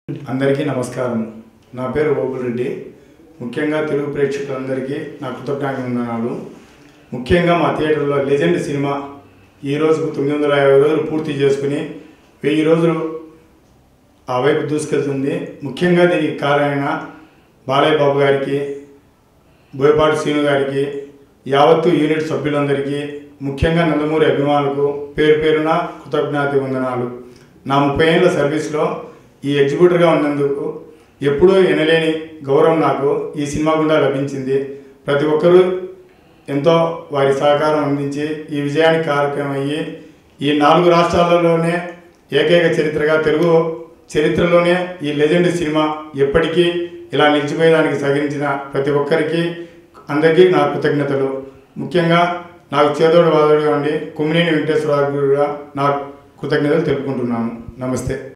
అందరికీ నమస్కారం నా పేరు ఓపుల్ రెడ్డి ముఖ్యంగా తెలుగు ప్రేక్షకులందరికీ నా కృతజ్ఞతలు ముఖ్యంగా మా థియేటర్లో లెజెండ్ సినిమా ఈ రోజుకు తొమ్మిది వందల యాభై రోజులు పూర్తి చేసుకుని వెయ్యి రోజులు ఆ వైపు దూసుకెళ్తుంది ముఖ్యంగా దీనికి కారణమైన బాలయ్య బాబు గారికి బోయపాటి శ్రీను గారికి యావత్తు యూనిట్ సభ్యులందరికీ ముఖ్యంగా నందమూరి అభిమానులకు పేరు పేరున కృతజ్ఞాతి వందనాలు నా ముప్పై ఏళ్ళ సర్వీస్లో ఈ ఎగ్జిక్యూటివ్గా ఉన్నందుకు ఎప్పుడూ ఎనలేని గౌరవం నాకు ఈ సినిమా గుండా లభించింది ప్రతి ఒక్కరూ ఎంతో వారి సహకారం అందించి ఈ విజయానికి కారకమయ్యి ఈ నాలుగు రాష్ట్రాలలోనే ఏకైక చరిత్రగా తెలుగు చరిత్రలోనే ఈ లెజెండ్ సినిమా ఎప్పటికీ ఇలా నిలిచిపోయేదానికి సహకరించిన ప్రతి ఒక్కరికి అందరికీ నా కృతజ్ఞతలు ముఖ్యంగా నాకు చేదోడు వాదోడుగా ఉండి కుమ్మినేని వెంకటేశ్వరరావు కూడా నా కృతజ్ఞతలు తెలుపుకుంటున్నాను నమస్తే